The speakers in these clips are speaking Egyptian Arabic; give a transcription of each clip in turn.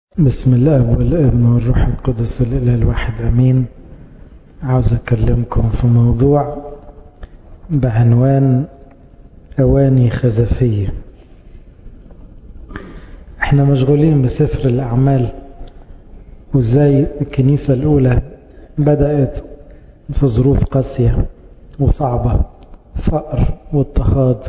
بسم الله والابن والروح القدس الإله الواحد أمين عاوز أكلمكم في موضوع بعنوان أواني خزفية احنا مشغولين بسفر الأعمال وازاي الكنيسة الأولى بدأت في ظروف قاسية وصعبة فقر واضطهاد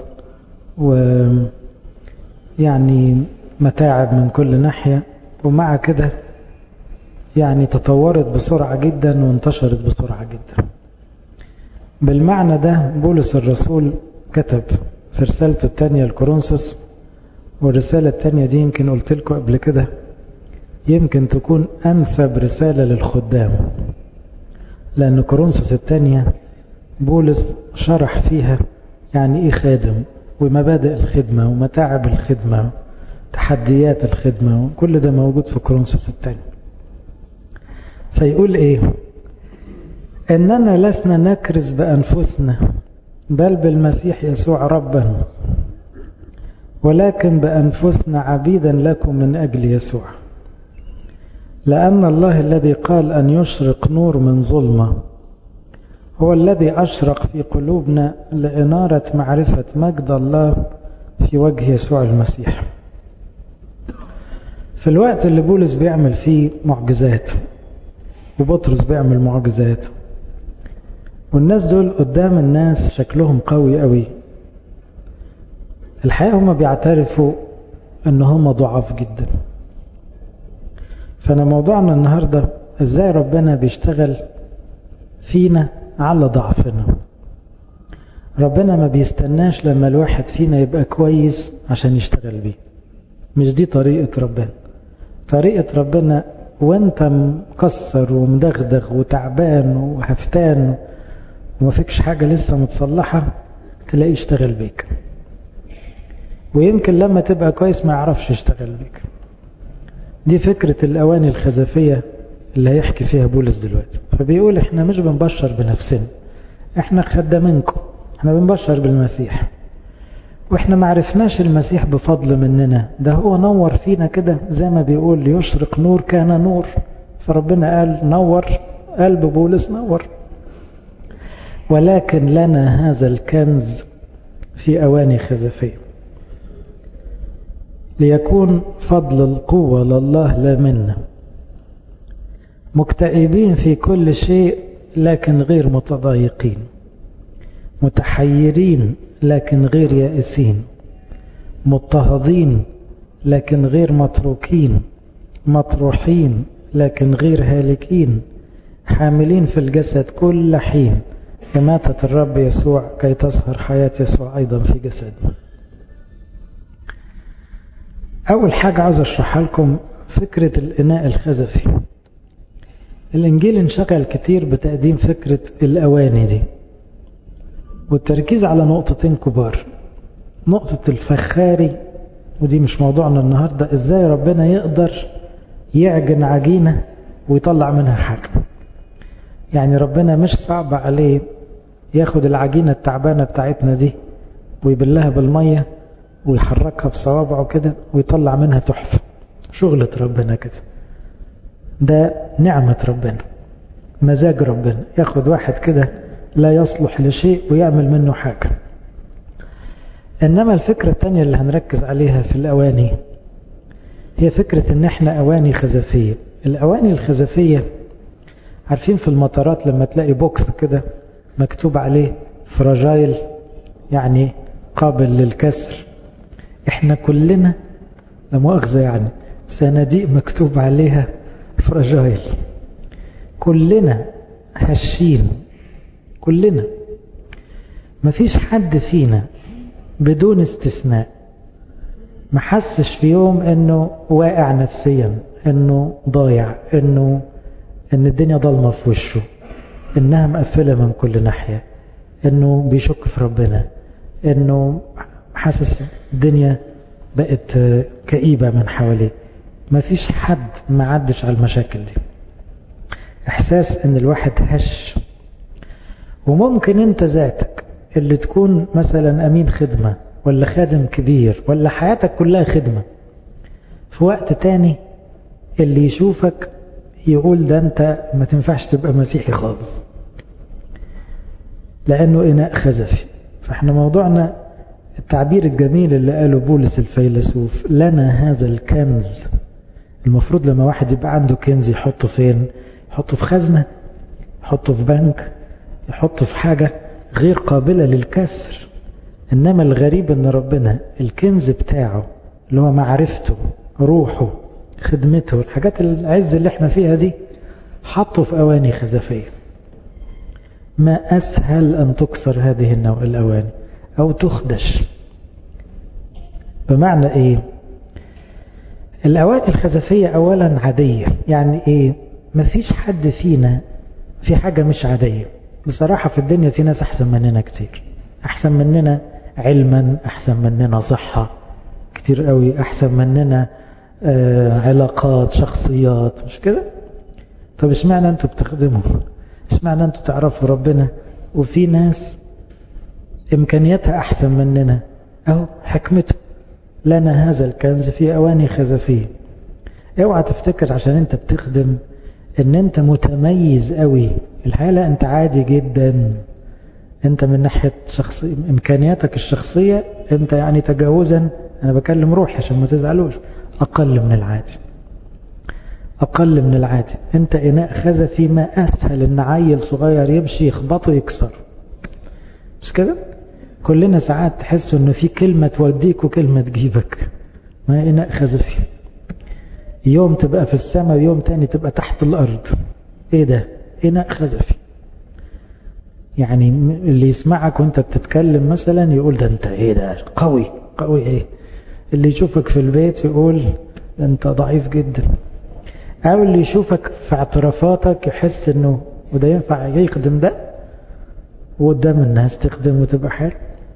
ويعني متاعب من كل ناحية ومع كده يعني تطورت بسرعة جدا وانتشرت بسرعة جدا بالمعنى ده بولس الرسول كتب في رسالته الثانية لكورنثوس والرسالة الثانية دي يمكن قلت لكم قبل كده يمكن تكون أنسب رسالة للخدام لأن كورنثوس الثانية بولس شرح فيها يعني إيه خادم ومبادئ الخدمة ومتاعب الخدمة تحديات الخدمة وكل ده موجود في كورنثوس الثاني فيقول ايه اننا لسنا نكرز بانفسنا بل بالمسيح يسوع ربا ولكن بانفسنا عبيدا لكم من اجل يسوع لان الله الذي قال ان يشرق نور من ظلمه هو الذي اشرق في قلوبنا لاناره معرفه مجد الله في وجه يسوع المسيح في الوقت اللي بولس بيعمل فيه معجزات وبطرس بيعمل معجزات والناس دول قدام الناس شكلهم قوي قوي الحقيقة هم بيعترفوا ان هم ضعاف جدا فانا موضوعنا النهاردة ازاي ربنا بيشتغل فينا على ضعفنا ربنا ما بيستناش لما الواحد فينا يبقى كويس عشان يشتغل بيه مش دي طريقة ربنا طريقة ربنا وانت مكسر ومدغدغ وتعبان وهفتان وما فيكش حاجة لسه متصلحة تلاقيه يشتغل بيك ويمكن لما تبقى كويس ما يعرفش يشتغل بيك دي فكرة الأواني الخزفية اللي هيحكي فيها بولس دلوقتي فبيقول احنا مش بنبشر بنفسنا احنا خدامينكم احنا بنبشر بالمسيح واحنا ما عرفناش المسيح بفضل مننا ده هو نور فينا كده زي ما بيقول يشرق نور كان نور فربنا قال نور قلب بولس نور ولكن لنا هذا الكنز في أواني خزفية ليكون فضل القوة لله لا منا مكتئبين في كل شيء لكن غير متضايقين متحيرين لكن غير يائسين مضطهدين لكن غير متروكين مطروحين لكن غير هالكين حاملين في الجسد كل حين إماتة الرب يسوع كي تظهر حياة يسوع أيضا في جسدنا أول حاجة عاوز أشرحها لكم فكرة الإناء الخزفي الإنجيل انشغل كتير بتقديم فكرة الأواني دي والتركيز على نقطتين كبار نقطة الفخاري ودي مش موضوعنا النهاردة ازاي ربنا يقدر يعجن عجينة ويطلع منها حاجة يعني ربنا مش صعب عليه ياخد العجينة التعبانة بتاعتنا دي ويبلها بالمية ويحركها بصوابعه كده ويطلع منها تحفة شغلة ربنا كده ده نعمة ربنا مزاج ربنا ياخد واحد كده لا يصلح لشيء ويعمل منه حاجة إنما الفكرة الثانية اللي هنركز عليها في الأواني هي فكرة إن إحنا أواني خزفية الأواني الخزفية عارفين في المطارات لما تلاقي بوكس كده مكتوب عليه فراجايل يعني قابل للكسر إحنا كلنا لا مؤاخذة يعني صناديق مكتوب عليها فراجايل كلنا هشين كلنا مفيش حد فينا بدون استثناء ما حسش في يوم انه واقع نفسيا انه ضايع انه ان الدنيا ضلمه في وشه انها مقفله من كل ناحيه انه بيشك في ربنا انه حاسس الدنيا بقت كئيبه من حواليه مفيش حد ما عدش على المشاكل دي احساس ان الواحد هش وممكن انت ذاتك اللي تكون مثلا امين خدمة ولا خادم كبير ولا حياتك كلها خدمة في وقت تاني اللي يشوفك يقول ده انت ما تنفعش تبقى مسيحي خالص لانه اناء خزفي فاحنا موضوعنا التعبير الجميل اللي قاله بولس الفيلسوف لنا هذا الكنز المفروض لما واحد يبقى عنده كنز يحطه فين يحطه في خزنة يحطه في بنك يحطه في حاجة غير قابلة للكسر إنما الغريب إن ربنا الكنز بتاعه اللي هو معرفته روحه خدمته الحاجات العز اللي احنا فيها دي حطه في أواني خزفية ما أسهل أن تكسر هذه النوع الأواني أو تخدش بمعنى إيه الأواني الخزفية أولا عادية يعني إيه مفيش حد فينا في حاجة مش عادية بصراحة في الدنيا في ناس أحسن مننا كتير أحسن مننا علما أحسن مننا صحة كتير قوي أحسن مننا آه علاقات شخصيات مش كده طب اشمعنى انتوا بتخدموا اشمعنى انتوا تعرفوا ربنا وفي ناس إمكانياتها أحسن مننا أهو حكمته لنا هذا الكنز في أواني خزفية اوعى تفتكر عشان انت بتخدم ان انت متميز قوي الحقيقة انت عادي جدا انت من ناحية شخصي امكانياتك الشخصية انت يعني تجاوزا انا بكلم روحي عشان ما تزعلوش اقل من العادي اقل من العادي انت اناء خزفي ما اسهل ان عيل صغير يمشي يخبطه يكسر مش كده كلنا ساعات تحس انه في كلمة توديك وكلمة تجيبك ما اناء خزفي يوم تبقى في السماء ويوم تاني تبقى تحت الارض ايه ده اناء خزفي يعني اللي يسمعك وانت بتتكلم مثلا يقول ده انت ايه ده قوي قوي ايه اللي يشوفك في البيت يقول ده انت ضعيف جدا او اللي يشوفك في اعترافاتك يحس انه وده ينفع يخدم ده وقدام الناس تخدم وتبقى حلو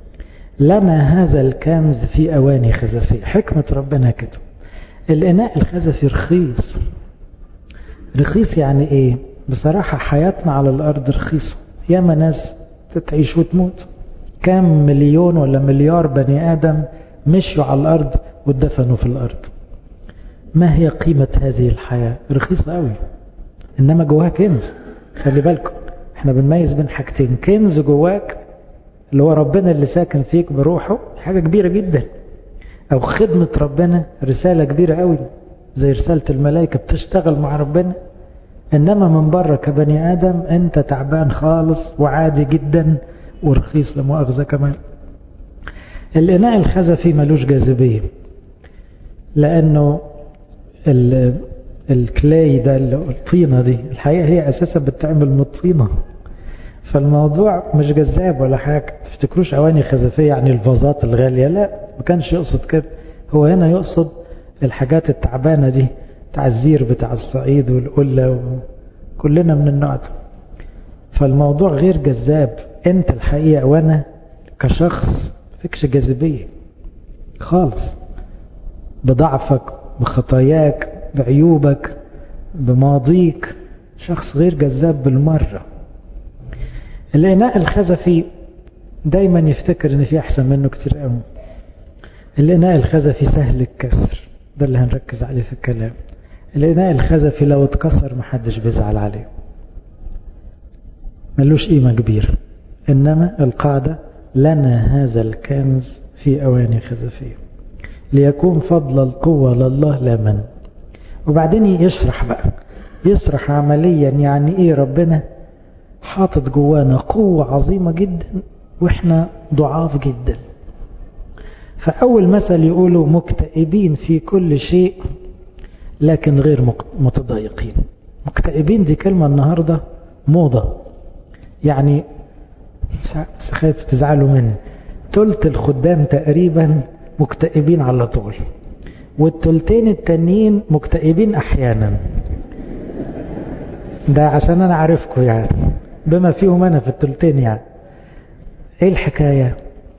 لنا هذا الكنز في اواني خزفية حكمة ربنا كده الاناء الخزفي رخيص رخيص يعني ايه بصراحة حياتنا على الارض رخيصة ياما ناس تتعيش وتموت كم مليون ولا مليار بني ادم مشوا على الارض واتدفنوا في الارض ما هي قيمة هذه الحياة رخيصة قوي انما جواها كنز خلي بالكم احنا بنميز بين حاجتين كنز جواك اللي هو ربنا اللي ساكن فيك بروحه حاجة كبيرة جدا او خدمة ربنا رسالة كبيرة قوي زي رسالة الملائكة بتشتغل مع ربنا انما من بره كبني ادم انت تعبان خالص وعادي جدا ورخيص لمؤاخذة كمان الاناء الخزفي ملوش جاذبية لانه الكلاي ده الطينة دي الحقيقة هي اساسا بتعمل من الطينة فالموضوع مش جذاب ولا حاجة تفتكروش اواني خزفية يعني الفازات الغالية لا ما كانش يقصد كده هو هنا يقصد الحاجات التعبانة دي بتاع الزير بتاع الصعيد والقلة كلنا من النوع ده فالموضوع غير جذاب انت الحقيقة وانا كشخص فيكش جاذبية خالص بضعفك بخطاياك بعيوبك بماضيك شخص غير جذاب بالمرة الإناء الخزفي دايما يفتكر ان في احسن منه كتير قوي الإناء الخزفي سهل الكسر ده اللي هنركز عليه في الكلام الإناء الخزفي لو اتكسر محدش بيزعل عليه ملوش قيمة كبيرة إنما القاعدة لنا هذا الكنز في أواني خزفية ليكون فضل القوة لله لا من وبعدين يشرح بقى يشرح عمليا يعني ايه ربنا حاطط جوانا قوة عظيمة جدا واحنا ضعاف جدا فأول مثل يقولوا مكتئبين في كل شيء لكن غير متضايقين مكتئبين دي كلمة النهاردة موضة يعني خايف تزعلوا مني تلت الخدام تقريبا مكتئبين على طول والتلتين التانيين مكتئبين احيانا ده عشان انا عارفكم يعني بما فيهم انا في التلتين يعني ايه الحكاية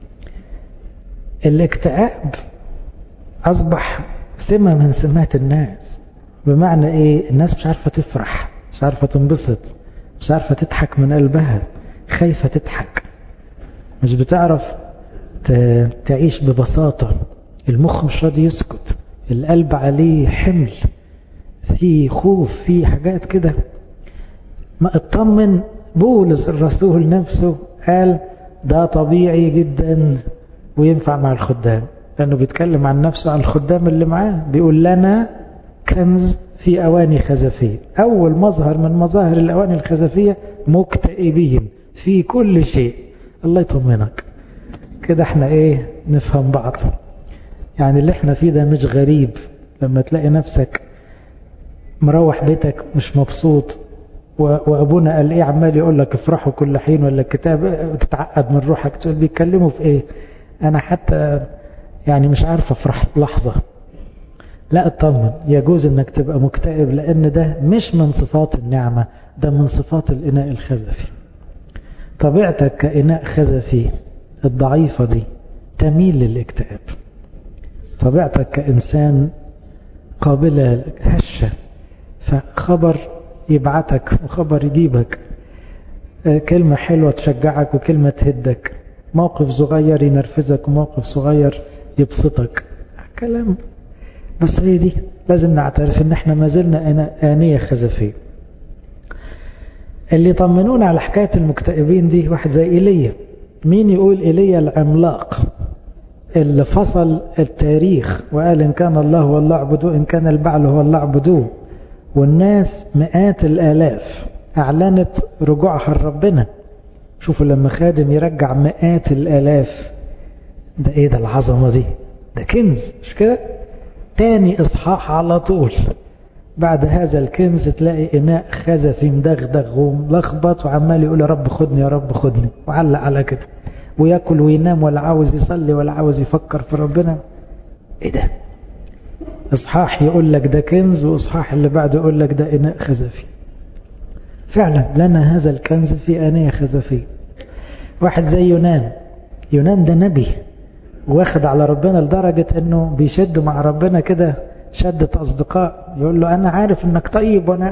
الاكتئاب اصبح سمة من سمات الناس بمعنى ايه الناس مش عارفة تفرح مش عارفة تنبسط مش عارفة تضحك من قلبها خايفة تضحك مش بتعرف تعيش ببساطة المخ مش راضي يسكت القلب عليه حمل في خوف في حاجات كده ما اطمن بولس الرسول نفسه قال ده طبيعي جدا وينفع مع الخدام لأنه بيتكلم عن نفسه عن الخدام اللي معاه بيقول لنا كنز في أواني خزفية أول مظهر من مظاهر الأواني الخزفية مكتئبين في كل شيء الله يطمنك كده احنا ايه نفهم بعض يعني اللي احنا فيه ده مش غريب لما تلاقي نفسك مروح بيتك مش مبسوط وابونا قال ايه عمال يقول لك افرحوا كل حين ولا الكتاب تتعقد من روحك تقول بيتكلموا في ايه انا حتى يعني مش عارف افرح لحظة لا اطمن يجوز انك تبقى مكتئب لان ده مش من صفات النعمة ده من صفات الاناء الخزفي طبيعتك كإناء خزفي الضعيفة دي تميل للاكتئاب طبيعتك كإنسان قابلة هشة فخبر يبعتك وخبر يجيبك كلمة حلوة تشجعك وكلمة تهدك موقف صغير ينرفزك وموقف صغير يبسطك كلام بس هي دي لازم نعترف ان احنا ما زلنا آنية خزفية اللي طمنونا على حكاية المكتئبين دي واحد زي إيليا مين يقول إيليا العملاق اللي فصل التاريخ وقال إن كان الله هو الله اعبدوه إن كان البعل هو الله اعبدوه والناس مئات الآلاف أعلنت رجوعها لربنا شوفوا لما خادم يرجع مئات الآلاف ده إيه ده العظمة دي ده كنز مش كده تاني إصحاح على طول بعد هذا الكنز تلاقي إناء خزفي مدغدغ وملخبط وعمال يقول يا رب خدني يا رب خدني وعلق على كده وياكل وينام ولا عاوز يصلي ولا عاوز يفكر في ربنا ايه ده اصحاح يقول لك ده كنز واصحاح اللي بعده يقول لك ده اناء خزفي فعلا لنا هذا الكنز في انية خزفية واحد زي يونان يونان ده نبي واخد على ربنا لدرجة انه بيشد مع ربنا كده شدة اصدقاء يقول له انا عارف انك طيب وانا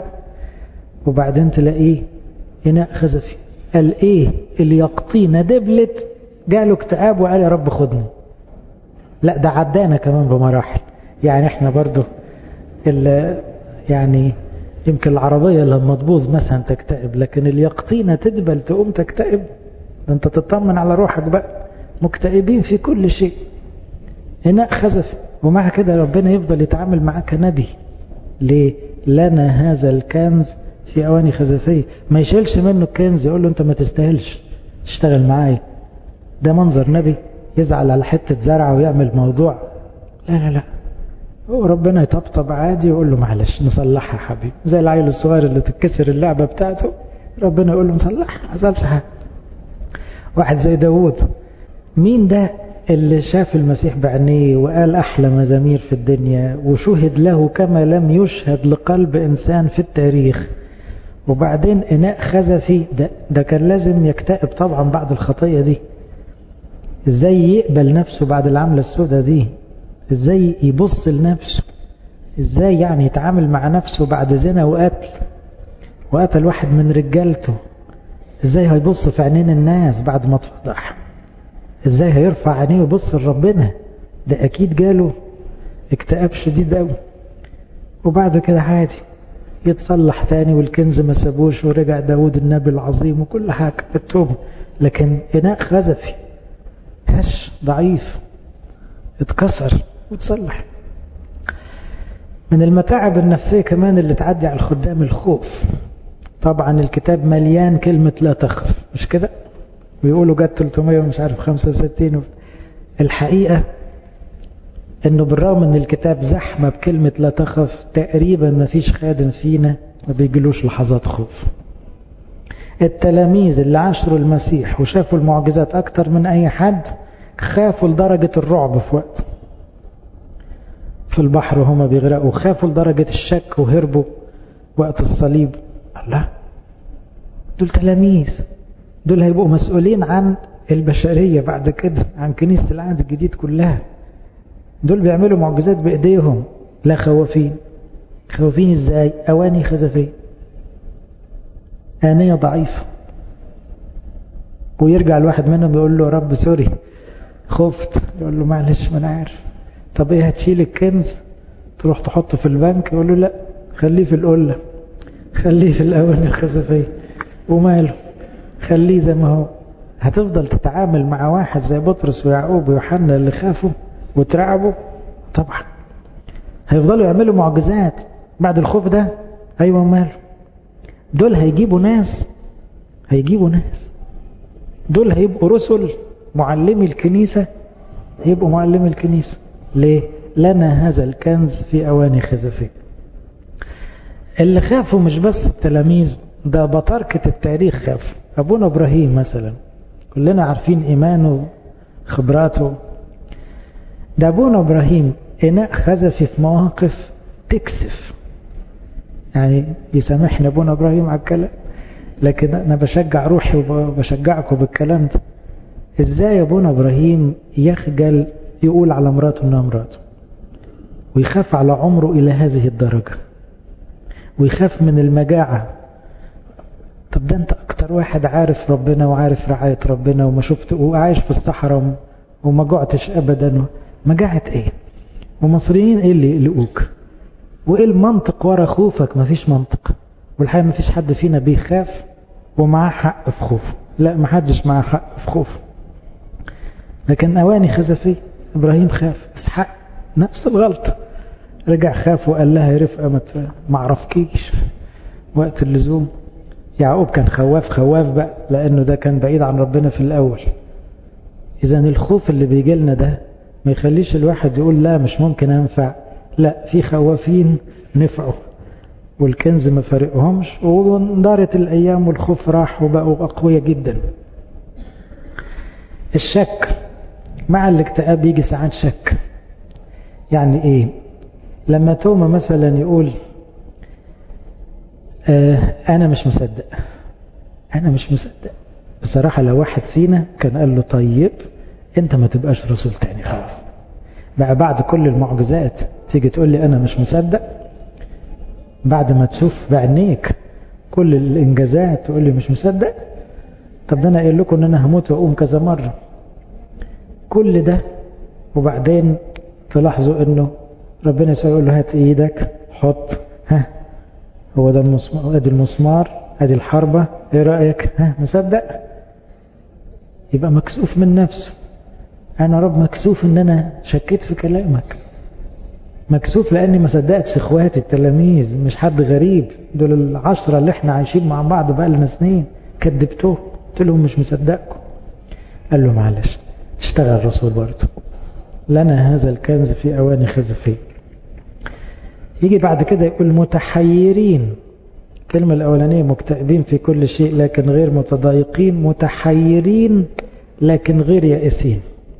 وبعدين تلاقيه اناء خزفي قال ايه اللي يقطينا دبلت جاله اكتئاب وقال يا رب خدني لا ده عدانا كمان بمراحل يعني احنا برضو اللي يعني يمكن العربية لما تبوظ مثلا تكتئب لكن اليقطينة تدبل تقوم تكتئب ده انت تطمن على روحك بقى مكتئبين في كل شيء هنا خزف ومع كده ربنا يفضل يتعامل معاك كنبي ليه لنا هذا الكنز في اواني خزفية ما يشيلش منه الكنز يقول له انت ما تستاهلش تشتغل معايا ده منظر نبي يزعل على حتة زرعة ويعمل موضوع لا لا لا هو ربنا يطبطب عادي ويقول له معلش نصلحها حبيبي زي العيل الصغير اللي تتكسر اللعبة بتاعته ربنا يقول له نصلحها ما حصلش حاجة واحد زي داوود مين ده اللي شاف المسيح بعينيه وقال أحلى مزامير في الدنيا وشهد له كما لم يشهد لقلب إنسان في التاريخ وبعدين إناء خزفي ده, ده كان لازم يكتئب طبعا بعد الخطية دي ازاي يقبل نفسه بعد العملة السوداء دي ازاي يبص لنفسه ازاي يعني يتعامل مع نفسه بعد زنا وقتل وقتل واحد من رجالته ازاي هيبص في عينين الناس بعد ما اتفضح ازاي هيرفع عينيه ويبص لربنا ده اكيد جاله اكتئاب شديد قوي وبعد كده عادي يتصلح تاني والكنز ما سابوش ورجع داود النبي العظيم وكل حاجة بالتوبة لكن إناء خزفي هش ضعيف اتكسر وتصلح من المتاعب النفسية كمان اللي تعدي على الخدام الخوف طبعا الكتاب مليان كلمة لا تخف مش كده ويقولوا جت 300 ومش عارف 65 الحقيقة انه بالرغم ان الكتاب زحمة بكلمة لا تخف تقريبا ما فيش خادم فينا ما بيجلوش لحظات خوف التلاميذ اللي عاشروا المسيح وشافوا المعجزات اكتر من اي حد خافوا لدرجة الرعب في وقت في البحر وهما بيغرقوا خافوا لدرجة الشك وهربوا وقت الصليب الله دول تلاميذ دول هيبقوا مسؤولين عن البشرية بعد كده عن كنيسة العهد الجديد كلها دول بيعملوا معجزات بإيديهم لا خوافين خوافين ازاي أواني خزفية آنية ضعيفة ويرجع الواحد منهم يقول له رب سوري خفت يقول له معلش ما انا عارف طب ايه هتشيل الكنز تروح تحطه في البنك يقول له لا خليه في القلة خليه في الأواني الخزفية وماله خليه زي ما هو هتفضل تتعامل مع واحد زي بطرس ويعقوب ويوحنا اللي خافوا وترعبوا طبعا هيفضلوا يعملوا معجزات بعد الخوف ده ايوه ماله دول هيجيبوا ناس هيجيبوا ناس دول هيبقوا رسل معلمي الكنيسة هيبقوا معلمي الكنيسة ليه لنا هذا الكنز في أواني خزفية اللي خافوا مش بس التلاميذ ده بطاركة التاريخ خاف أبونا إبراهيم مثلا كلنا عارفين إيمانه خبراته ده أبونا إبراهيم إناء خزفي في مواقف تكسف يعني يسامحني أبونا إبراهيم على الكلام لكن أنا بشجع روحي وبشجعكم بالكلام ده إزاي أبونا إبراهيم يخجل يقول على مراته إنها مراته ويخاف على عمره إلى هذه الدرجة ويخاف من المجاعة طب ده انت اكتر واحد عارف ربنا وعارف رعاية ربنا وما شفت وعايش في الصحراء وما جعتش ابدا مجاعة ايه ومصريين ايه اللي يقلقوك وايه المنطق ورا خوفك مفيش منطق والحقيقة مفيش حد فينا بيخاف ومعاه حق في خوفه لا محدش معاه حق في خوفه لكن اواني خزفية ابراهيم خاف اسحاق نفس الغلطة رجع خاف وقال لها يا رفقة ما معرفكيش وقت اللزوم يعقوب كان خواف خواف بقى لأنه ده كان بعيد عن ربنا في الأول إذا الخوف اللي بيجي لنا ده ما يخليش الواحد يقول لا مش ممكن أنفع لا في خوافين نفعوا والكنز ما فارقهمش ودارت الأيام والخوف راح وبقوا أقوياء جدا الشك مع الاكتئاب يجي ساعات شك يعني ايه لما توما مثلا يقول آه انا مش مصدق انا مش مصدق بصراحة لو واحد فينا كان قال له طيب انت ما تبقاش رسول تاني خلاص بقى بعد كل المعجزات تيجي تقول لي انا مش مصدق بعد ما تشوف بعينيك كل الانجازات تقول لي مش مصدق طب ده انا قايل لكم ان انا هموت واقوم كذا مرة كل ده وبعدين تلاحظوا انه ربنا يسوع يقول له هات ايدك حط ها هو ده المسمار ادي المسمار ادي الحربة ايه رأيك ها مصدق يبقى مكسوف من نفسه انا رب مكسوف ان انا شكيت في كلامك مكسوف لاني ما صدقتش اخواتي التلاميذ مش حد غريب دول العشرة اللي احنا عايشين مع بعض بقى لنا سنين كذبتوه قلت لهم مش مصدقكم قال له معلش اشتغل رسول برضه لنا هذا الكنز في أواني خزفية يجي بعد كده يقول متحيرين الكلمة الأولانية مكتئبين في كل شيء لكن غير متضايقين متحيرين لكن غير يائسين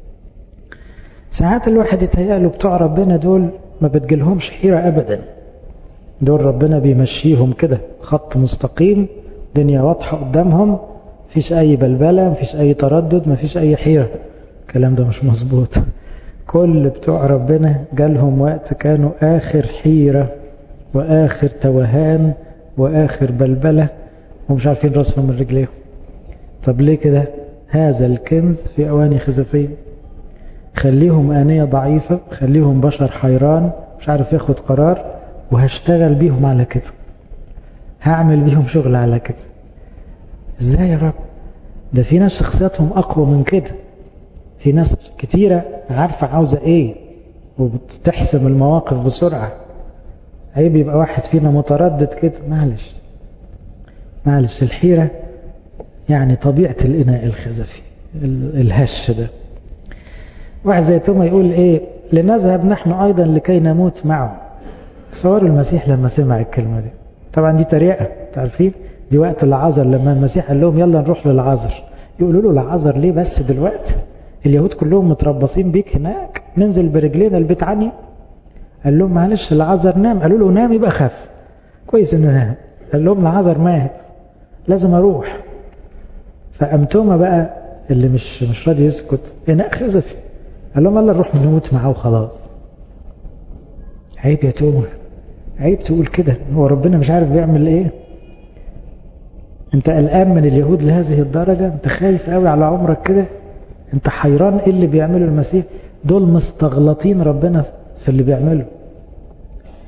ساعات الواحد يتهيأ بتوع ربنا دول ما بتجيلهمش حيرة أبدا دول ربنا بيمشيهم كده خط مستقيم دنيا واضحة قدامهم مفيش أي بلبلة مفيش أي تردد مفيش أي حيرة الكلام ده مش مظبوط كل بتوع ربنا جالهم وقت كانوا آخر حيرة وآخر توهان وآخر بلبلة ومش عارفين راسهم من رجليهم طب ليه كده هذا الكنز في أواني خزفية خليهم آنية ضعيفة خليهم بشر حيران مش عارف ياخد قرار وهشتغل بيهم على كده هعمل بيهم شغل على كده ازاي يا رب ده في ناس شخصياتهم أقوى من كده في ناس كتيرة عارفة عاوزة ايه وبتحسم المواقف بسرعة عيب يبقى واحد فينا متردد كده معلش معلش الحيرة يعني طبيعة الإناء الخزفي الهش ده واحد زي توما يقول ايه لنذهب نحن ايضا لكي نموت معه صوروا المسيح لما سمع الكلمة دي طبعا دي طريقة تعرفين دي وقت العذر لما المسيح قال لهم يلا نروح للعذر يقولوا له العذر ليه بس دلوقتي اليهود كلهم متربصين بيك هناك ننزل برجلينا البيت عني قال لهم معلش العذر نام قالوا له نام يبقى خف كويس انه نام قال لهم العذر مات لازم اروح فقام توما بقى اللي مش مش راضي يسكت اناء خزفي قال لهم يلا نروح نموت معاه وخلاص عيب يا توما عيب تقول كده هو ربنا مش عارف بيعمل ايه انت قلقان من اليهود لهذه الدرجة انت خايف قوي على عمرك كده انت حيران ايه اللي بيعمله المسيح دول مستغلطين ربنا في اللي بيعمله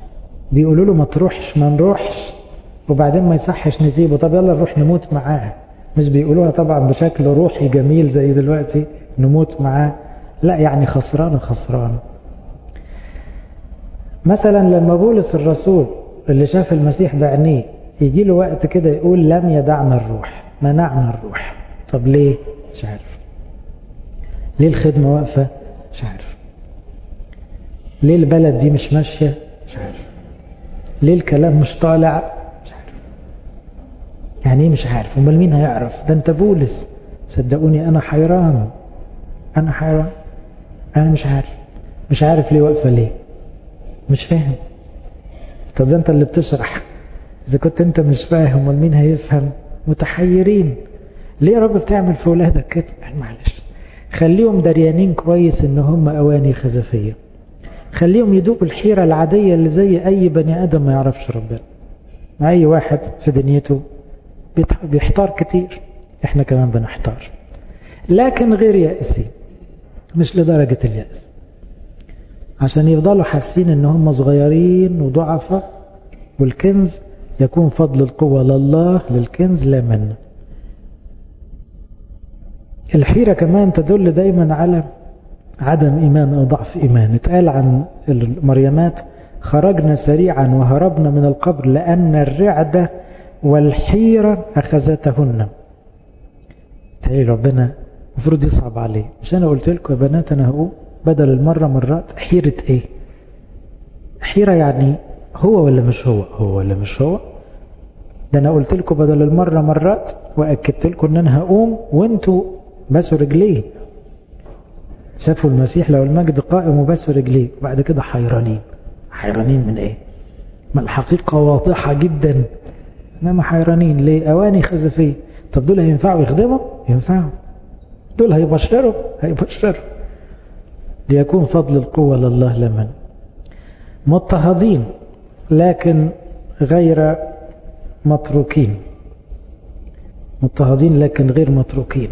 بيقولوا له ما تروحش ما نروحش وبعدين ما يصحش نسيبه طب يلا نروح نموت معاه مش بيقولوها طبعا بشكل روحي جميل زي دلوقتي نموت معاه لا يعني خسران خسران مثلا لما بولس الرسول اللي شاف المسيح بعينيه يجي له وقت كده يقول لم يدعنا الروح منعنا الروح طب ليه مش عارف ليه الخدمة واقفة مش عارف ليه البلد دي مش ماشية مش عارف ليه الكلام مش طالع مش عارف يعني ايه مش عارف امال مين هيعرف ده انت بولس صدقوني انا حيران انا حيران انا مش عارف مش عارف ليه واقفة ليه مش فاهم طب ده انت اللي بتشرح اذا كنت انت مش فاهم امال مين هيفهم متحيرين ليه يا رب بتعمل في ولادك كده معلش خليهم دريانين كويس ان هم اواني خزفيه خليهم يدوقوا الحيره العاديه اللي زي اي بني ادم ما يعرفش ربنا مع اي واحد في دنيته بيحتار كتير احنا كمان بنحتار لكن غير يائسين مش لدرجه الياس عشان يفضلوا حاسين ان هم صغيرين وضعفاء والكنز يكون فضل القوة لله للكنز لا منه الحيرة كمان تدل دايما على عدم إيمان أو ضعف إيمان اتقال عن المريمات خرجنا سريعا وهربنا من القبر لأن الرعدة والحيرة أخذتهن تعالي ربنا المفروض يصعب عليه مش أنا قلت لكم يا بنات أنا هقول بدل المرة مرات حيرة إيه حيرة يعني هو ولا مش هو هو ولا مش هو ده أنا قلت لكم بدل المرة مرات وأكدت لكم أن أنا هقوم وانتوا بسوا رجليه شافوا المسيح لو المجد قائم وبسوا رجليه وبعد كده حيرانين حيرانين من ايه ما الحقيقة واضحة جدا انما حيرانين ليه اواني خزفية طب دول هينفعوا يخدموا ينفعوا دول هيبشروا هيبشروا ليكون فضل القوة لله لمن مضطهدين لكن غير متروكين مضطهدين لكن غير متروكين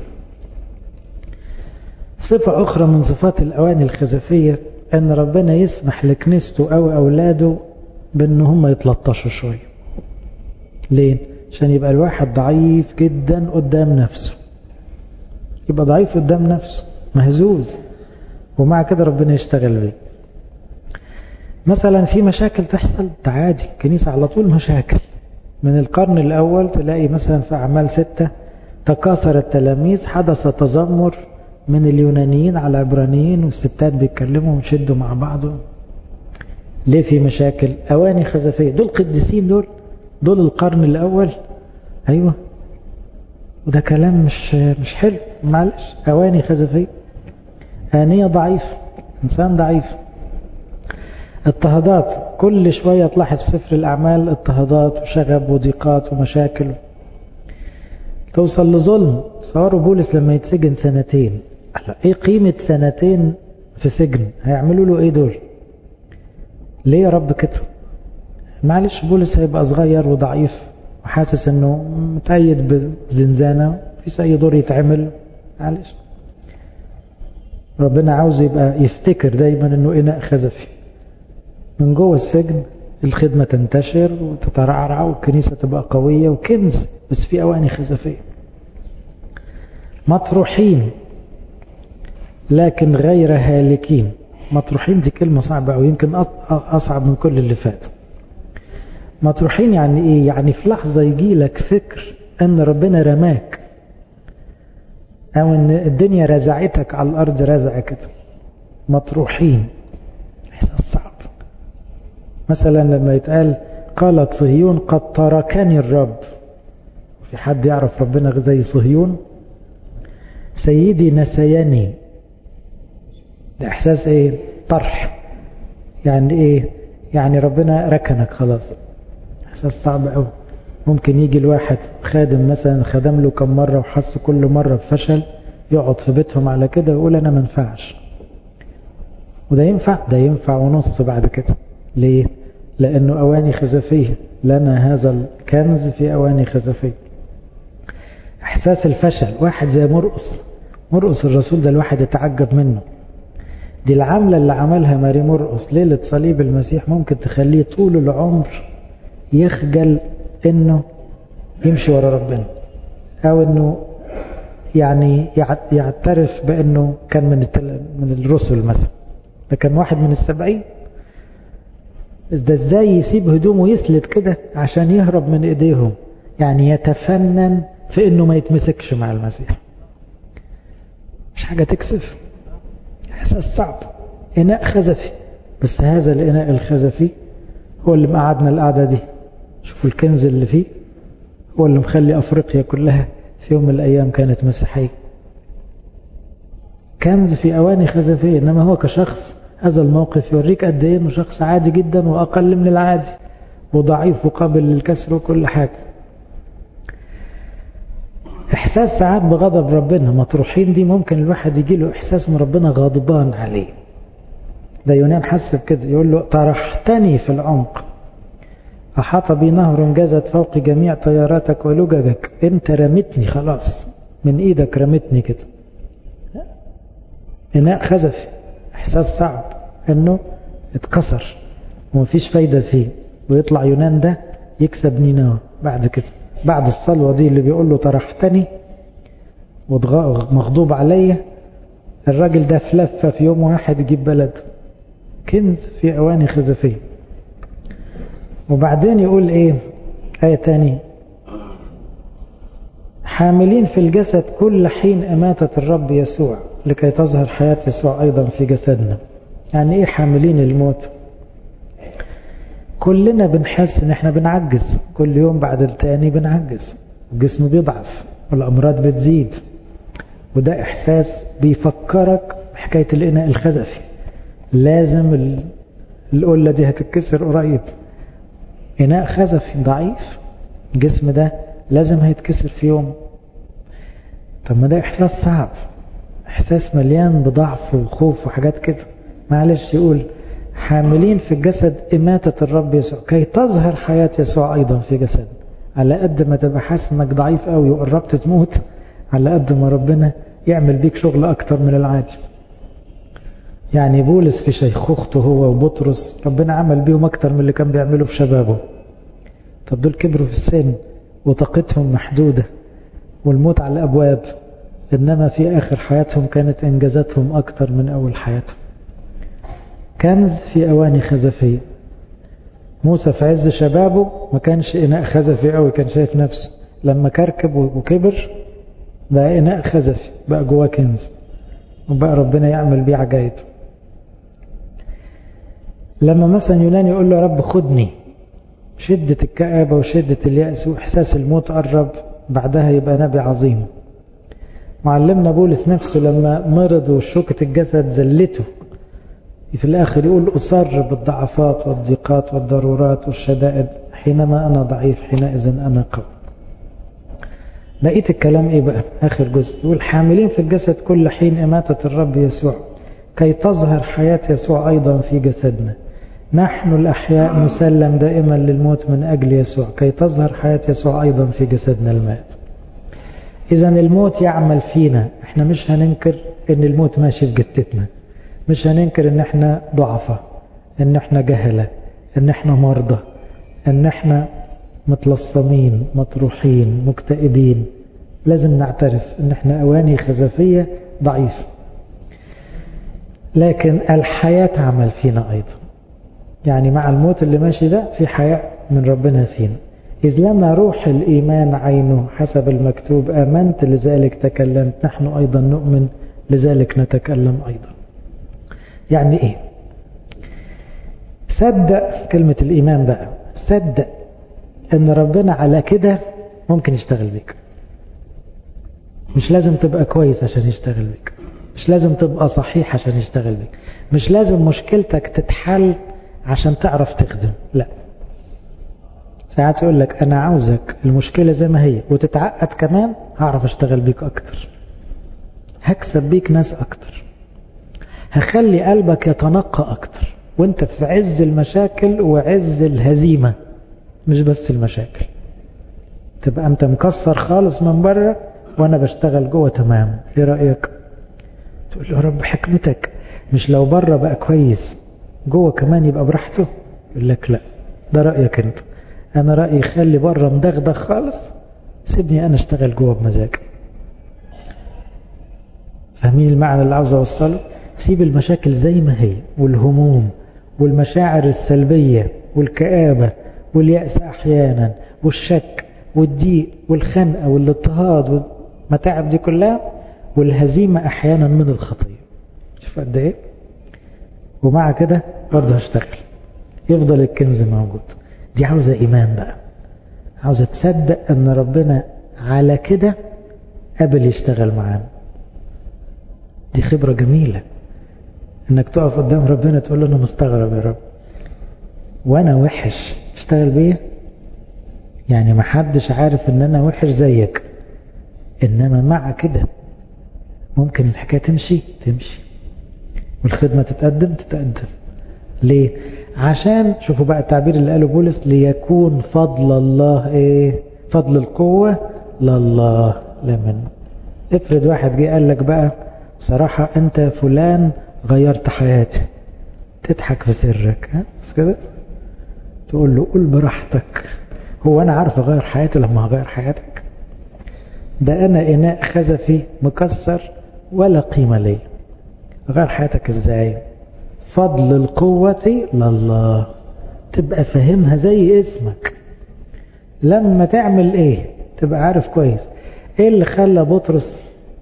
صفة أخرى من صفات الأواني الخزفية أن ربنا يسمح لكنيسته أو أولاده بأن هم يتلطشوا شوية ليه؟ عشان يبقى الواحد ضعيف جدا قدام نفسه يبقى ضعيف قدام نفسه مهزوز ومع كده ربنا يشتغل بيه مثلا في مشاكل تحصل عادي كنيسة على طول مشاكل من القرن الأول تلاقي مثلا في أعمال ستة تكاثر التلاميذ حدث تذمر من اليونانيين على العبرانيين والستات بيتكلموا ويشدوا مع بعض ليه في مشاكل أواني خزفية دول قديسين دول دول القرن الأول أيوة وده كلام مش مش حلو معلش أواني خزفية آنية ضعيف إنسان ضعيف اضطهادات كل شوية تلاحظ في سفر الأعمال اضطهادات وشغب وضيقات ومشاكل توصل لظلم صاروا بولس لما يتسجن سنتين ايه قيمة سنتين في سجن هيعملوا له ايه دول ليه يا رب كده معلش بولس هيبقى صغير وضعيف وحاسس انه متأيد بزنزانة مفيش اي دور يتعمل معلش ربنا عاوز يبقى يفتكر دايما انه اناء خزفي من جوه السجن الخدمة تنتشر وتترعرع والكنيسة تبقى قوية وكنز بس في أواني خزفية مطروحين لكن غير هالكين مطروحين دي كلمة صعبة أو يمكن أصعب من كل اللي فات مطروحين يعني إيه يعني في لحظة يجي لك فكر أن ربنا رماك أو أن الدنيا رزعتك على الأرض رزع كده مطروحين إحساس صعب مثلا لما يتقال قالت صهيون قد تركني الرب في حد يعرف ربنا زي صهيون سيدي نسيني ده احساس ايه طرح يعني ايه يعني ربنا ركنك خلاص احساس صعب قوي ممكن يجي الواحد خادم مثلا خدم له كم مرة وحس كل مرة بفشل يقعد في بيتهم على كده ويقول انا منفعش وده ينفع ده ينفع ونص بعد كده ليه لانه اواني خزفيه لنا هذا الكنز في اواني خزفيه احساس الفشل واحد زي مرقص مرقص الرسول ده الواحد يتعجب منه دي العملة اللي عملها ماري مرقس ليلة صليب المسيح ممكن تخليه طول العمر يخجل انه يمشي ورا ربنا او انه يعني يعترف بانه كان من من الرسل مثلا ده كان واحد من السبعين ده ازاي يسيب هدومه يسلت كده عشان يهرب من ايديهم يعني يتفنن في انه ما يتمسكش مع المسيح مش حاجة تكسف احساس صعب اناء خزفي بس هذا الاناء الخزفي هو اللي مقعدنا القعدة دي شوفوا الكنز اللي فيه هو اللي مخلي افريقيا كلها في يوم من الايام كانت مسيحية كنز في اواني خزفية انما هو كشخص هذا الموقف يوريك قد ايه انه شخص عادي جدا واقل من العادي وضعيف وقابل للكسر وكل حاجة احساس ساعات بغضب ربنا مطروحين دي ممكن الواحد يجي له احساس من ربنا غاضبان عليه ده يونان حس بكده يقول له طرحتني في العمق أحاط بي نهر جازت فوق جميع طياراتك ولججك انت رمتني خلاص من ايدك رمتني كده اناء خزفي احساس صعب انه اتكسر ومفيش فايدة فيه ويطلع يونان ده يكسب نينوى بعد كده بعد الصلوة دي اللي بيقول له طرحتني ومغضوب عليا الراجل ده في لفة في يوم واحد يجيب بلد كنز في أواني خزفية وبعدين يقول ايه آية تاني حاملين في الجسد كل حين أماتة الرب يسوع لكي تظهر حياة يسوع أيضا في جسدنا يعني ايه حاملين الموت كلنا بنحس ان احنا بنعجز كل يوم بعد التاني بنعجز الجسم بيضعف والامراض بتزيد وده احساس بيفكرك بحكاية الاناء الخزفي لازم القلة دي هتتكسر قريب اناء خزفي ضعيف الجسم ده لازم هيتكسر في يوم طب ما ده احساس صعب احساس مليان بضعف وخوف وحاجات كده معلش يقول حاملين في الجسد إماتة الرب يسوع كي تظهر حياة يسوع أيضا في جسد على قد ما تبقى حاسس انك ضعيف قوي وقربت تموت على قد ما ربنا يعمل بيك شغل أكتر من العادي يعني بولس في شيخوخته هو وبطرس ربنا عمل بيهم أكتر من اللي كان بيعمله في شبابه طب دول كبروا في السن وطاقتهم محدودة والموت على الأبواب إنما في آخر حياتهم كانت إنجازاتهم أكتر من أول حياتهم كنز في أواني خزفية موسى في عز شبابه ما كانش إناء خزفي قوي كان شايف نفسه لما كركب وكبر بقى إناء خزفي بقى جواه كنز وبقى ربنا يعمل بيه عجائب لما مثلا يونان يقول له يا رب خدني شدة الكآبة وشدة اليأس وإحساس الموت قرب بعدها يبقى نبي عظيم معلمنا بولس نفسه لما مرض وشوكة الجسد زلته في الآخر يقول أصر بالضعفات والضيقات والضرورات والشدائد حينما أنا ضعيف حينئذ أنا قوي بقية الكلام إيه بقى آخر جزء يقول حاملين في الجسد كل حين إماتة الرب يسوع كي تظهر حياة يسوع أيضا في جسدنا نحن الأحياء نسلم دائما للموت من أجل يسوع كي تظهر حياة يسوع أيضا في جسدنا المات إذا الموت يعمل فينا احنا مش هننكر ان الموت ماشي في جتتنا مش هننكر ان احنا ضعفة ان احنا جهلة ان احنا مرضى ان احنا متلصمين مطروحين مكتئبين لازم نعترف ان احنا اواني خزفية ضعيفة لكن الحياة تعمل فينا ايضا يعني مع الموت اللي ماشي ده في حياة من ربنا فينا إذ لنا روح الإيمان عينه حسب المكتوب آمنت لذلك تكلمت نحن أيضا نؤمن لذلك نتكلم أيضا يعني إيه صدق كلمة الإيمان بقى صدق أن ربنا على كده ممكن يشتغل بيك مش لازم تبقى كويس عشان يشتغل بيك مش لازم تبقى صحيح عشان يشتغل بيك مش لازم مشكلتك تتحل عشان تعرف تخدم لا ساعات يقول لك أنا عاوزك المشكلة زي ما هي وتتعقد كمان هعرف أشتغل بيك أكتر هكسب بيك ناس أكتر هخلي قلبك يتنقى أكتر وانت في عز المشاكل وعز الهزيمة مش بس المشاكل تبقى انت مكسر خالص من بره وانا بشتغل جوه تمام ايه رأيك تقول له يا رب حكمتك مش لو بره بقى كويس جوه كمان يبقى براحته يقول لك لا ده رأيك انت انا رأيي خلي بره مدغدغ خالص سيبني انا اشتغل جوه بمزاج فاهمين المعنى اللي عاوز اوصله سيب المشاكل زي ما هي والهموم والمشاعر السلبية والكآبة واليأس احيانا والشك والضيق والخنقة والاضطهاد والمتاعب دي كلها والهزيمة احيانا من الخطية شوف قد ايه ومع كده برضه هشتغل يفضل الكنز موجود دي عاوزة ايمان بقى عاوزة تصدق ان ربنا على كده قبل يشتغل معانا دي خبرة جميلة انك تقف قدام ربنا تقول له انا مستغرب يا رب وانا وحش اشتغل بيا يعني ما حدش عارف ان انا وحش زيك انما مع كده ممكن الحكاية تمشي تمشي والخدمة تتقدم تتقدم ليه عشان شوفوا بقى التعبير اللي قاله بولس ليكون فضل الله ايه فضل القوة لله لا منه افرض واحد جه قال لك بقى بصراحة انت فلان غيرت حياتي تضحك في سرك ها بس كده تقول له قول براحتك هو انا عارف اغير حياتي لما هغير حياتك ده انا اناء خزفي مكسر ولا قيمة لي غير حياتك ازاي فضل القوة لله تبقى فاهمها زي اسمك لما تعمل ايه تبقى عارف كويس ايه اللي خلى بطرس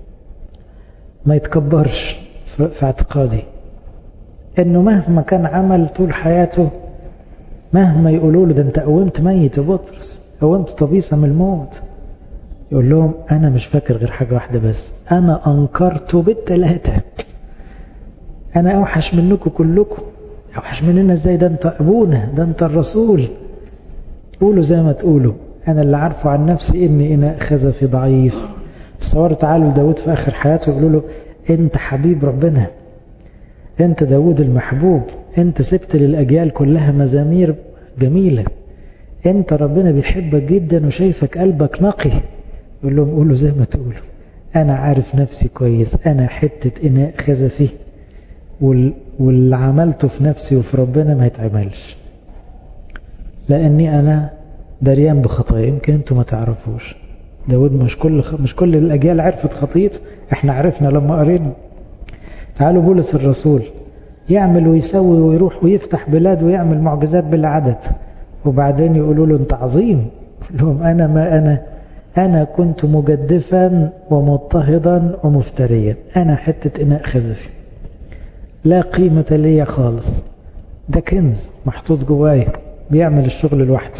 ما يتكبرش في اعتقادي انه مهما كان عمل طول حياته مهما يقولوا له ده انت قومت ميت يا بطرس قومت طبيسة من الموت يقول لهم انا مش فاكر غير حاجة واحدة بس انا انكرت بالتلاتة انا اوحش منكم كلكم اوحش مننا ازاي ده انت ابونا ده انت الرسول قولوا زي ما تقولوا انا اللي عارفه عن نفسي اني انا خزفي ضعيف تصوروا تعالوا لداود في اخر حياته يقولوا له انت حبيب ربنا انت داود المحبوب انت سبت للاجيال كلها مزامير جميلة انت ربنا بيحبك جدا وشايفك قلبك نقي يقول لهم قولوا زي ما تقولوا انا عارف نفسي كويس انا حتة اناء خزفي واللي عملته في نفسي وفي ربنا ما يتعملش لاني انا دريان بخطايا يمكن انتوا ما تعرفوش داود مش كل مش كل الاجيال عرفت خطيته احنا عرفنا لما قرينا تعالوا بولس الرسول يعمل ويسوي ويروح ويفتح بلاد ويعمل معجزات بالعدد وبعدين يقولوا له انت عظيم لهم انا ما انا انا كنت مجدفا ومضطهدا ومفتريا انا حتة اناء خزفي لا قيمة ليا خالص ده كنز محطوط جوايا بيعمل الشغل لوحده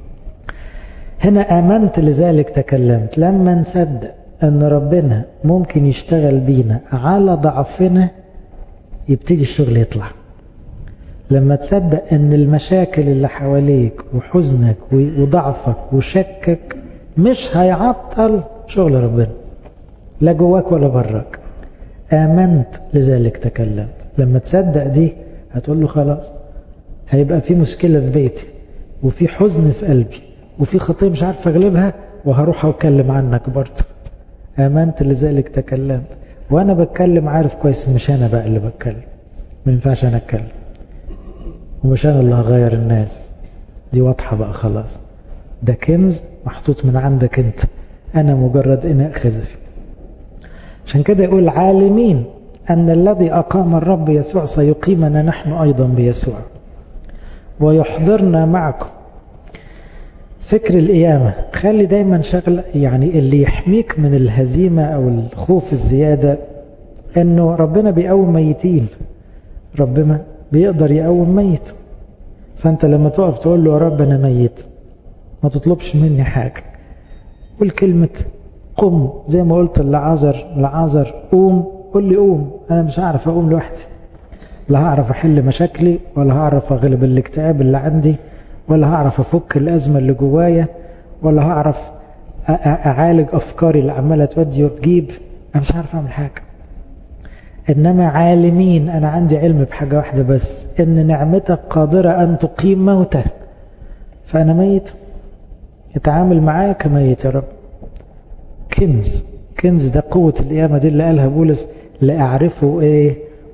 هنا آمنت لذلك تكلمت لما نصدق أن ربنا ممكن يشتغل بينا على ضعفنا يبتدي الشغل يطلع لما تصدق أن المشاكل اللي حواليك وحزنك وضعفك وشكك مش هيعطل شغل ربنا لا جواك ولا براك آمنت لذلك تكلمت لما تصدق دي هتقول له خلاص هيبقى في مشكلة في بيتي وفي حزن في قلبي وفي خطية مش عارف اغلبها وهروح اتكلم عنك برضه امنت لذلك تكلمت وانا بتكلم عارف كويس مش انا بقى اللي بتكلم ما ينفعش انا اتكلم ومش انا اللي هغير الناس دي واضحة بقى خلاص ده كنز محطوط من عندك انت انا مجرد اناء خزفي عشان كده يقول عالمين ان الذي اقام الرب يسوع سيقيمنا نحن ايضا بيسوع ويحضرنا معكم فكر القيامة خلي دايما شغل يعني اللي يحميك من الهزيمة أو الخوف الزيادة أنه ربنا بيقوم ميتين ربنا بيقدر يقوم ميت فأنت لما تقف تقول له يا رب أنا ميت ما تطلبش مني حاجة قول كلمة قم زي ما قلت لعازر لعازر قوم قول لي قوم أنا مش هعرف أقوم لوحدي لا هعرف أحل مشاكلي ولا هعرف أغلب الاكتئاب اللي عندي ولا هعرف أفك الأزمة اللي جوايا ولا هعرف أعالج أفكاري اللي عمالة تودي وتجيب أنا مش عارف أعمل حاجة إنما عالمين أنا عندي علم بحاجة واحدة بس إن نعمتك قادرة أن تقيم موتى فأنا ميت اتعامل معايا كميت يا رب كنز كنز ده قوة القيامة دي اللي قالها بولس لأعرفه إيه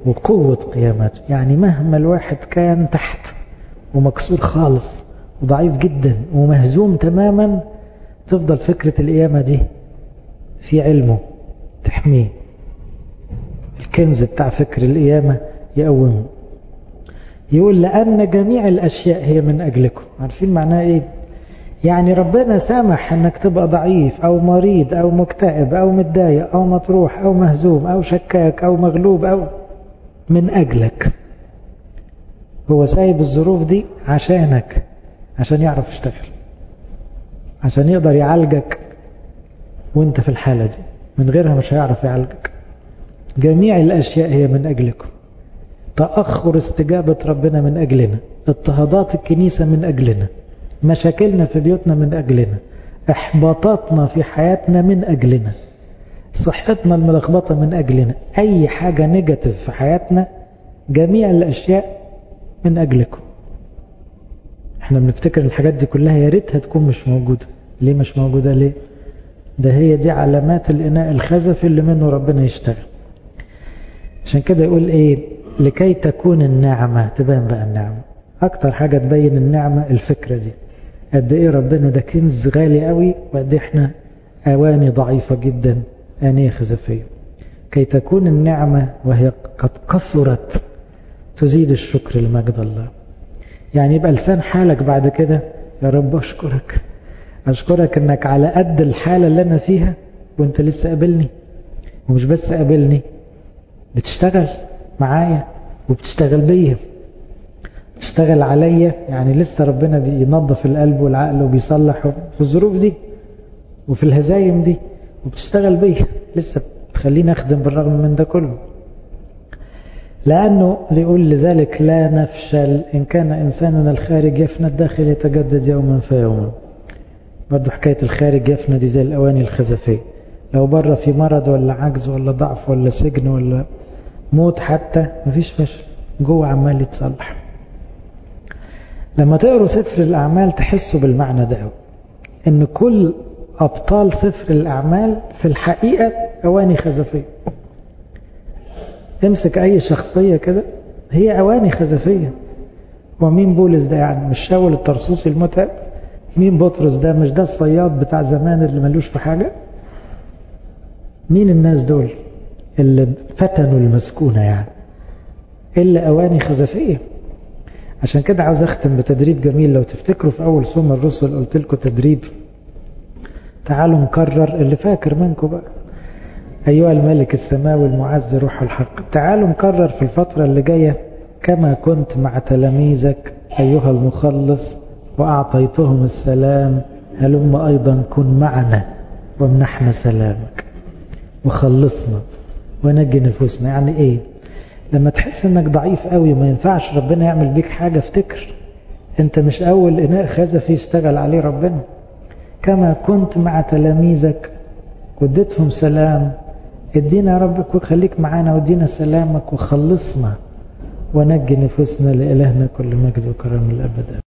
وقوة قيامته يعني مهما الواحد كان تحت ومكسور خالص وضعيف جدا ومهزوم تماما تفضل فكرة القيامة دي في علمه تحميه الكنز بتاع فكر القيامة يقومه يقول لأن جميع الأشياء هي من أجلكم عارفين معناه إيه يعني ربنا سامح أنك تبقى ضعيف أو مريض أو مكتئب أو متضايق أو مطروح أو مهزوم أو شكاك أو مغلوب أو من أجلك هو سايب الظروف دي عشانك عشان يعرف يشتغل عشان يقدر يعالجك وانت في الحالة دي من غيرها مش هيعرف يعالجك جميع الأشياء هي من أجلكم تأخر استجابة ربنا من أجلنا اضطهادات الكنيسة من أجلنا مشاكلنا في بيوتنا من أجلنا احباطاتنا في حياتنا من أجلنا صحتنا الملخبطة من أجلنا أي حاجة نيجاتيف في حياتنا جميع الأشياء من أجلكم احنا بنفتكر الحاجات دي كلها يا ريتها تكون مش موجودة ليه مش موجودة ليه ده هي دي علامات الإناء الخزفي اللي منه ربنا يشتغل عشان كده يقول ايه لكي تكون النعمة تبان بقى النعمة اكتر حاجة تبين النعمة الفكرة دي قد ايه ربنا ده كنز غالي قوي وقد احنا اواني ضعيفة جدا انية خزفية كي تكون النعمة وهي قد كثرت تزيد الشكر لمجد الله يعني يبقى لسان حالك بعد كده يا رب اشكرك اشكرك انك على قد الحالة اللي انا فيها وانت لسه قابلني ومش بس قابلني بتشتغل معايا وبتشتغل بيا بتشتغل عليا يعني لسه ربنا بينظف القلب والعقل وبيصلح في الظروف دي وفي الهزايم دي وبتشتغل بيا لسه بتخليني اخدم بالرغم من ده كله لأنه ليقول لذلك لا نفشل إن كان إنساننا الخارج يفنى الداخل يتجدد يوما فيوما برضو حكاية الخارج يفنى دي زي الأواني الخزفية لو بره في مرض ولا عجز ولا ضعف ولا سجن ولا موت حتى مفيش فشل جوه عمال يتصلح لما تقروا سفر الأعمال تحسوا بالمعنى ده إن كل أبطال سفر الأعمال في الحقيقة أواني خزفية امسك أي شخصية كده هي أواني خزفية ومين بولس ده يعني مش شاول الطرسوسي المتعب مين بطرس ده مش ده الصياد بتاع زمان اللي ملوش في حاجة مين الناس دول اللي فتنوا المسكونة يعني إلا أواني خزفية عشان كده عاوز أختم بتدريب جميل لو تفتكروا في أول سوم الرسل قلت لكم تدريب تعالوا نكرر اللي فاكر منكم بقى أيها الملك السماوي المعز روح الحق تعالوا نكرر في الفترة اللي جاية كما كنت مع تلاميذك أيها المخلص وأعطيتهم السلام هلم أيضا كن معنا وامنحنا سلامك وخلصنا ونجي نفوسنا يعني ايه لما تحس انك ضعيف قوي وما ينفعش ربنا يعمل بيك حاجة افتكر انت مش اول اناء خزفي يشتغل عليه ربنا كما كنت مع تلاميذك واديتهم سلام ادينا يا رب وخليك معانا وادينا سلامك وخلصنا ونجي نفوسنا لإلهنا كل مجد وكرم الأبد